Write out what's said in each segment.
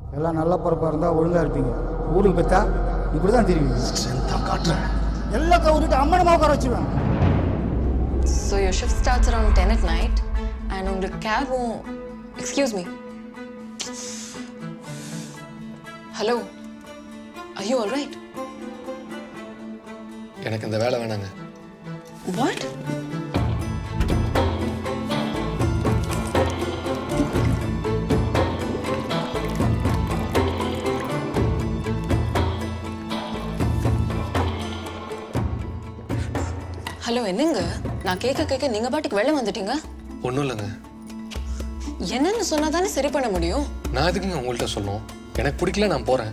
எல்லாம் நல்ல பிறப்பாக இருந்தால் ஒழுங்காக இருப்பீங்க ஊருக்கு பெற்றா இப்படி தான் தெரியும் காட்டுறேன் எல்லாத்தையும் விட்டுட்டு அம்மனமாக உட்கார வச்சுருவேன் So your shift starts around 10 at night and உங்களுக்கு கேபும் excuse me hello are you all right எனக்கு இந்த வேலை வேணாங்க what ஹலோ என்னங்க நான் கேட்க கேட்க நீங்க பாட்டுக்கு வெளில வந்துட்டீங்க ஒன்றும் இல்லைங்க என்னன்னு சொன்னா தானே சரி பண்ண முடியும் நான் எதுக்குங்க உங்கள்கிட்ட சொல்லணும் எனக்கு பிடிக்கல நான் போகிறேன்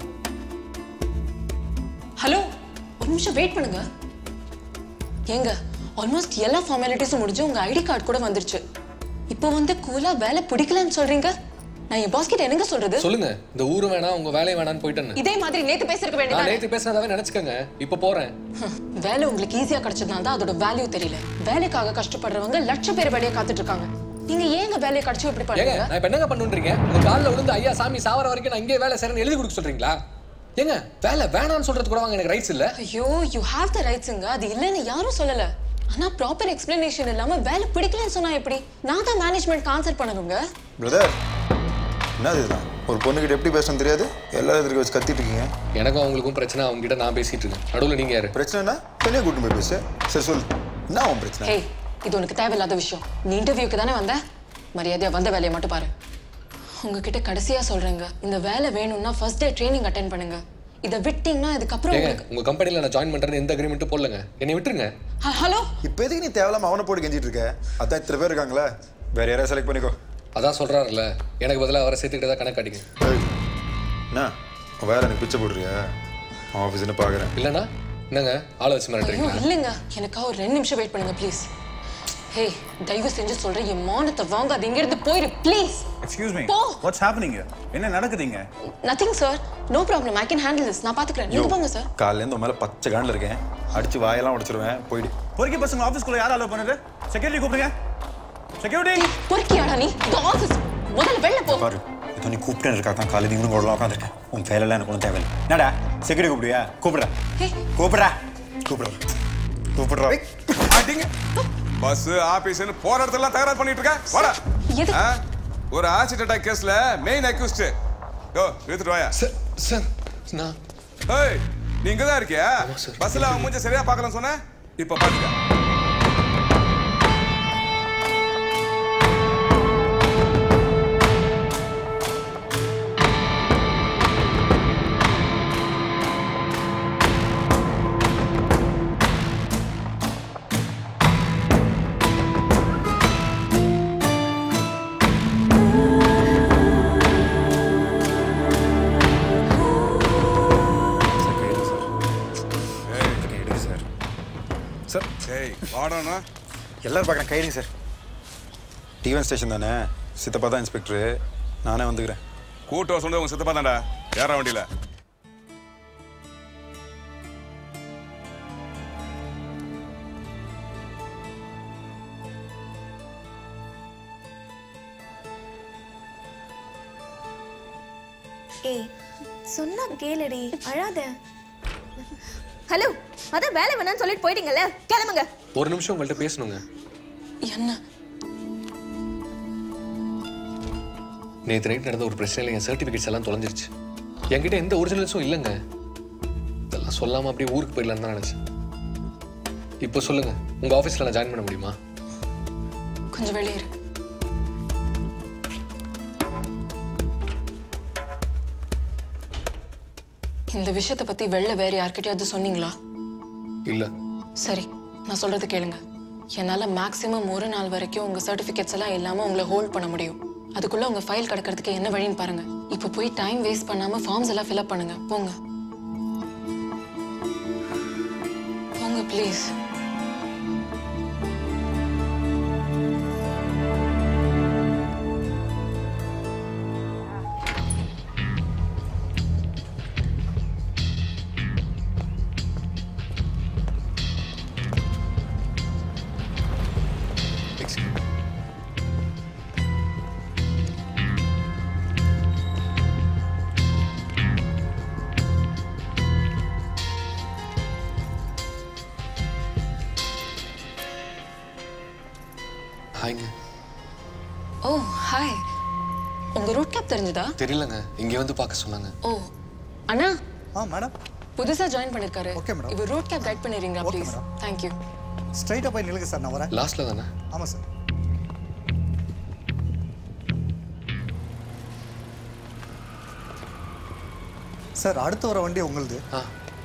ஹலோ ஒரு நிமிஷம் வெயிட் பண்ணுங்க ஏங்க ஆல்மோஸ்ட் எல்லா ஃபார்மாலிட்டிஸும் முடிஞ்சு உங்க ஐடி கார்டு கூட வந்துருச்சு இப்போ வந்து கூலா வேலை பிடிக்கலன்னு சொல்றீங்க நான் என் பாஸ் கிட்ட என்னங்க சொல்றது சொல்லுங்க இந்த ஊரு வேணாம் உங்க வேலையை வேணான்னு போயிட்டேன்னு இதே மாதிரி நேத்து பேசிருக்க நான் வேண்டியது நேற்று பேசினதாவே நினைச்சுக்கோங்க இப்போ போறேன் வேலை உங்களுக்கு ஈஸியா கிடைச்சதுனால தான் அதோட வேல்யூ தெரியல வேலைக்காக கஷ்டப்படுறவங்க லட்சம் பேர் வேலையை காத்துட்டு இருக்காங்க நீங்க ஏங்க வேலையை கிடைச்சு இப்படி ஏங்க பண்றீங்க நான் இப்ப என்னங்க பண்ணுன்றீங்க உங்க காலில் விழுந்து ஐயா சாமி சாவர வரைக்கும் நான் இங்கே வேலை செய்யறேன்னு எழுதி கொடுக்க சொல்றீங்களா ஏங்க வேலை வேணாம்னு சொல்றது கூட வாங்க எனக்கு ரைட்ஸ் இல்ல ஐயோ யூ ஹேவ் த ரைட்ஸுங்க அது இல்லைன்னு யாரும் சொல்லல ஆனா ப்ராப்பர் எக்ஸ்பிளனேஷன் இல்லாம வேலை பிடிக்கலன்னு சொன்னா எப்படி நான் தான் மேனேஜ்மெண்ட் ஆன்சர் பண்ணணுங்க பிரதர் என்னது இதுதான் ஒரு பொண்ணுகிட்ட எப்படி பேசணும் தெரியாது எல்லாரும் எதிர்க்க வச்சு கத்திட்டு இருக்கீங்க எனக்கும் அவங்களுக்கும் பிரச்சனை அவங்க கிட்ட நான் பேசிட்டு இருக்கேன் நடுவில் நீங்க யாரு பிரச்சனைனா தனியாக கூட்டு போய் பேசு சரி சொல்லு என்ன உன் பிரச்சனை ஹே இது உனக்கு தேவையில்லாத விஷயம் நீ இன்டர்வியூக்கு தானே வந்த மரியாதையா வந்த வேலையை மட்டும் பாரு உங்ககிட்ட கடைசியா சொல்றேங்க இந்த வேலை வேணும்னா ஃபர்ஸ்ட் டே ட்ரைனிங் அட்டென்ட் பண்ணுங்க இதை விட்டீங்கன்னா இதுக்கப்புறம் ஏங்க உங்களுக்கு உங்க கம்பெனில நான் ஜாயின் பண்றேன்னு எந்த அக்ரிமெண்ட்டும் போடலங்க என்னை விட்டுருங்க ஹ- ஹலோ இப்போ எதுக்கு நீ தேவையில்லாம அவனை போட்டு கெஞ்சிட்டு இருக்க அதான் இத்தனை பேர் இருக்காங்களே வேற யாராவது செலக்ட் பண்ணிக்கோ அதான் சொல்றாருல்ல எனக்கு பதிலாக அவரை சேர்த்துக்கிட்டதா கணக்கு காட்டிங்க ஏய், என்ன உன் வேலை எனக்கு பிச்சை போடுறியா அவன் ஆஃபீஸ்னு பார்க்குறேன் இல்லைன்னா என்னங்க ஆளை வச்சு ஐயோ மிரட்டுறீங்களா இல்லைங்க எனக்கா ஒரு ரெண்டு நிமிஷம் வெயிட் பண்ணுங்க ப்ளீஸ் ஹே தயவு செஞ்சு சொல்றேன் என் மானத்தை வாங்காது இங்க இருந்து போயிரு ப்ளீஸ் எக்ஸ்கியூஸ் மீ போ. வாட்ஸ் ஹேப்பனிங் என்ன நடக்குதுங்க nothing sir no problem I can handle this நான் பாத்துக்கிறேன் நீங்க போங்க சார் காலையிலேருந்து உன் மேலே பச்சை காண்டில் இருக்கேன் அடிச்சு வாயெல்லாம் உடைச்சிருவேன் போயிடு பொறுக்கி பசங்க ஆஃபீஸ்க்குள்ள யார் அலோவ் பண்ணுது செக்யூரிட்டி கூப்பிடுங்க செக்யூரிட்டி பொறுக்கியாடா நீ இந்த ஆஃபீஸ் முதல்ல வெளில போ பாரு இதோ நீ கூப்பிட்டேன் இருக்கா தான் காலையில் இன்னும் கூட உட்காந்துருக்கேன் உன் வேலையெல்லாம் எனக்கு ஒன்றும் தேவையில்லை என்னடா செக்யூரிட்டி கூப்பிடுவியா கூப்பிடுறா ஹே கூப்பிடுறா கூப்பிடுறா கூப்பிடுறா அடிங்க பஸ் ஆபீஸ்னு போற இடத்துல தகராறு பண்ணிட்டு இருக்க வாடா எது ஆ? ஒரு ஆக்சிடென்ட் அட்டாக் கேஸ்ல மெயின் அக்யூஸ்ட் யோ எடுத்துட்டு வாயா சார் சார் நான் ஏய் நீ இங்க தான் இருக்கியா ஆமா, sir. பஸ்ல அவன் மூஞ்ச சரியா பார்க்கலாம் சொன்ன இப்ப பாத்துக்க எடுங்க சார் சார் ஏய் வாடனா எல்லாரும் பார்க்குறேன் கைடுங்க சார் டிவன் ஸ்டேஷன் தானே சித்தப்பா தான் இன்ஸ்பெக்டரு நானே வந்துக்கிறேன் கூட்ட வர சொன்னது உங்க சித்தப்பா தான்டா ஏற வண்டியில ஏய் சொன்னா கேளுடி அழாத ஹலோ அதான் வேலை வேணாம்னு சொல்லிட்டு போயிட்டீங்கல்ல கிளம்புங்க ஒரு நிமிஷம் உங்கள்கிட்ட பேசணுங்க என்ன நேற்று நைட் நடந்த ஒரு பிரச்சனையில் என் சர்டிஃபிகேட்ஸ் எல்லாம் தொலைஞ்சிருச்சு என்கிட்ட எந்த ஒரிஜினல்ஸும் இல்லைங்க இதெல்லாம் சொல்லாமல் அப்படியே ஊருக்கு போயிடலான்னு தான் நினச்சேன் இப்போ சொல்லுங்க உங்கள் ஆஃபீஸில் நான் ஜாயின் பண்ண முடியுமா கொஞ்சம் வெளியே இரு இந்த விஷயத்தை பத்தி வெளில வேற யார்கிட்டயாவது சொன்னீங்களா இல்லை சரி நான் சொல்றது கேளுங்க என்னால மேக்ஸிமம் ஒரு நாள் வரைக்கும் உங்க சர்டிபிகேட்ஸ் எல்லாம் இல்லாம உங்களை ஹோல்ட் பண்ண முடியும் அதுக்குள்ள உங்க ஃபைல் கிடக்கிறதுக்கு என்ன வழின்னு பாருங்க இப்போ போய் டைம் வேஸ்ட் பண்ணாம ஃபார்ம்ஸ் எல்லாம் ஃபில்அப் பண்ணுங்க போங்க போங்க ப்ளீஸ் தெரிஞ்சதா தெரியலங்க இங்கே வந்து பார்க்க சொன்னாங்க ஓ அண்ணா ஆ மேடம் புதுசா ஜாயின் பண்ணிருக்காரு Okay, madam. இவர் ரூட் கேப் கைட் பண்ணிடுறீங்களா Okay, ப்ளீஸ் madam. தேங்க்யூ ஸ்ட்ரைட்டாக போய் நிலுங்க சார் நான் வரேன் லாஸ்ட்ல தானே ஆமாம் சார் சார் அடுத்து வர வண்டி உங்களுது ஆ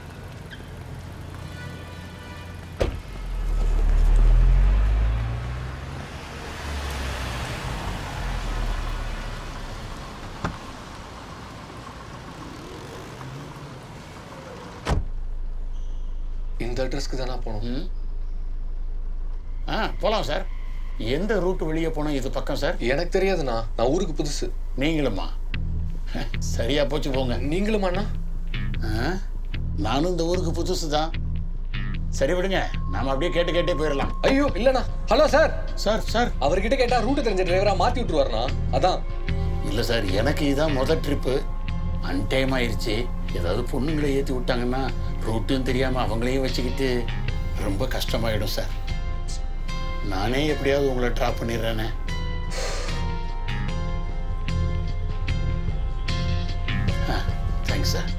இந்த அட்ரஸ்க்கு தானே போகணும் ஆ போகலாம் சார் எந்த ரூட் வெளியே போனோம் இது பக்கம் சார் எனக்கு தெரியாதுண்ணா நான் ஊருக்கு புதுசு நீங்களுமா சரியா போச்சு போங்க நீங்களுமாண்ணா ஆ, நானும் இந்த ஊருக்கு புதுசு தான் சரி விடுங்க நாம அப்படியே கேட்டு கேட்டே போயிடலாம் ஐயோ இல்லண்ணா ஹலோ சார் சார் சார் அவர்கிட்ட கேட்டா ரூட் தெரிஞ்ச டிரைவரா மாத்தி விட்டுருவாருண்ணா அதான் இல்லை சார் எனக்கு இதான் முதல் ட்ரிப்பு அன்டைம் ஆயிடுச்சு ஏதாவது பொண்ணுங்களை ஏற்றி விட்டாங்கன்னா ரூட்டும் தெரியாமல் அவங்களையும் வச்சுக்கிட்டு ரொம்ப கஷ்டமாயிடும் சார் நானே எப்படியாவது உங்களை ட்ராப் பண்ணிடுறேனே thanks sir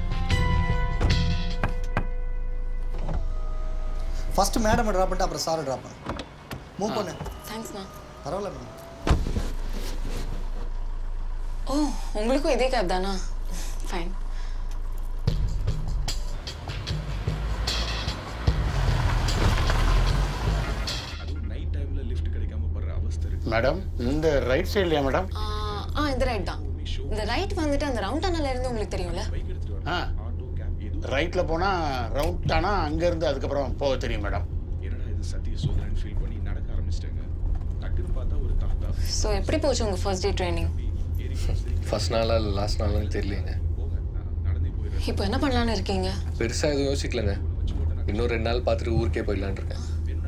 first madam drop பண்ணிட்டு அப்புறம் சாரை ட்ராப் பண்ணு மூவ் பண்ணு தேங்க்ஸ்ண்ணா பரவாயில்ல மேடம் ஓ உங்களுக்கும் இதே கேப் தானா ஃபைன் நைட் டைம்ல லிஃப்ட் கிடைக்காம படுற அவஸ்தை இருக்கு மேடம் இந்த ரைட் சைட்லையா மேடம் ஆ இந்த ரைட் தான் இந்த ரைட் வந்துட்டு அந்த ரவுண்ட் டனல்ல இருந்து உங்களுக்கு தெரியும்ல ஆ ரைட்டில் போனால் ரவுண்ட் ஆனால் அங்கேருந்து அதுக்கப்புறம் போக தெரியும் மேடம் என்னடா இது சத்திய சோதனைன்னு ஃபீல் பண்ணி நடக்க ஆரம்பிச்சிட்டாங்க டக்குன்னு பார்த்தா ஒரு தாத்தா ஸோ எப்படி போச்சு உங்க ஃபர்ஸ்ட் டே ட்ரைனிங் ஃபர்ஸ்ட் நாளா இல்லை லாஸ்ட் நாளான்னு தெரியலங்க நடந்து போயிடுறேன் இப்போ என்ன பண்ணலான்னு இருக்கீங்க பெருசா எதுவும் யோசிக்கலங்க இன்னும் ரெண்டு நாள் பார்த்துட்டு ஊருக்கே போயிடலான்னு இருக்கேன்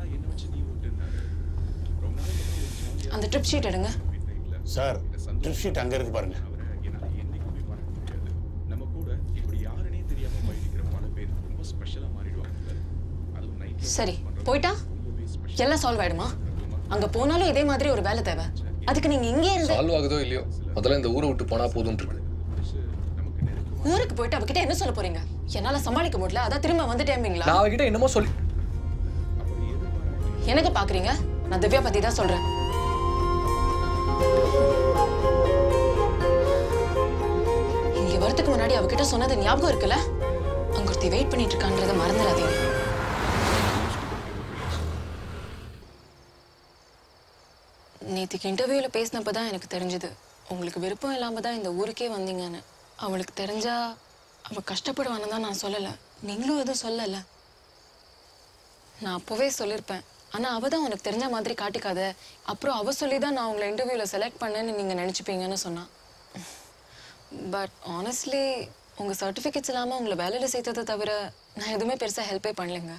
அந்த ட்ரிப் ஷீட் எடுங்க சார் ட்ரிப் ஷீட் அங்கே இருக்கு பாருங்க என்னால என்னைக்குமே மறக்க முடியாது நம்ம கூட இப்படி யாருனே தெரியாம பயணிக்கிற பல பேர் ரொம்ப ஸ்பெஷலா மாறிடுவாங்க அதுவும் நைட் சரி போயிட்டா எல்லாம் சால்வ் ஆயிடுமா அங்க போனாலும் இதே மாதிரி ஒரு வேலை தேவை அதுக்கு நீங்க இங்கே இருந்து சால்வ் ஆகுதோ இல்லையோ முதல்ல இந்த ஊரை விட்டு போனா போதும்னு இருக்கு ஊருக்கு போயிட்டு அவகிட்ட என்ன சொல்ல போறீங்க என்னால சமாளிக்க முடியல அதான் திரும்ப வந்துட்டேம்பீங்களா நான் அவகிட்ட என்னமோ சொல்லி எனக்கு பாக்குறீங்க நான் திவ்யா பத்தி தான் சொல்றேன் இங்க வரதுக்கு முன்னாடி அவகிட்ட சொன்னது ஞாபகம் இருக்குல்ல அங்க ஒருத்தி வெயிட் பண்ணிட்டு இருக்கான்றத மறந்துடாதீங்க நேத்திக்கு இன்டர்வியூல பேசினப்ப தான் எனக்கு தெரிஞ்சது உங்களுக்கு விருப்பம் இல்லாம தான் இந்த ஊருக்கே வந்தீங்கன்னு அவளுக்கு தெரிஞ்சா அவ கஷ்டப்படுவான்னு தான் நான் சொல்லல நீங்களும் எதுவும் சொல்லல நான் அப்போவே சொல்லியிருப்பேன் ஆனா அவ தான் உனக்கு தெரிஞ்ச மாதிரி காட்டிக்காத அப்புறம் அவ சொல்லி தான் நான் உங்களை இன்டர்வியூல செலக்ட் பண்ணேன்னு நீங்க நினைச்சுப்பீங்கன்னு சொன்னான் பட் ஆனஸ்ட்லி உங்க சர்டிஃபிகேட்ஸ் இல்லாம உங்களை வேலையில சேர்த்ததை தவிர நான் எதுவுமே பெருசா ஹெல்ப்பே பண்ணலைங்க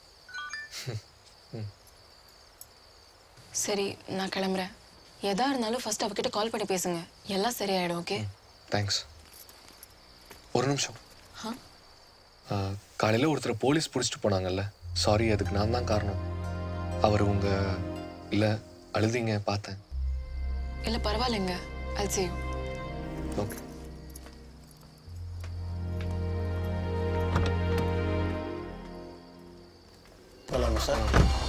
சரி நான் கிளம்புறேன் எதா இருந்தாலும் ஃபர்ஸ்ட் அவகிட்ட கால் பண்ணி பேசுங்க எல்லாம் சரியாயிடும் ஓகே தேங்க்ஸ் ஒரு நிமிஷம் ஆ? ஆ, காலையில ஒருத்தர் போலீஸ் பிடிச்சிட்டு போனாங்கல்ல சாரி அதுக்கு நான் தான் காரணம் அவர் உங்க இல்ல அழுதிங்க பார்த்தேன் இல்ல பரவாயில்லைங்க I'll see you ஓகே போகலாமா சார்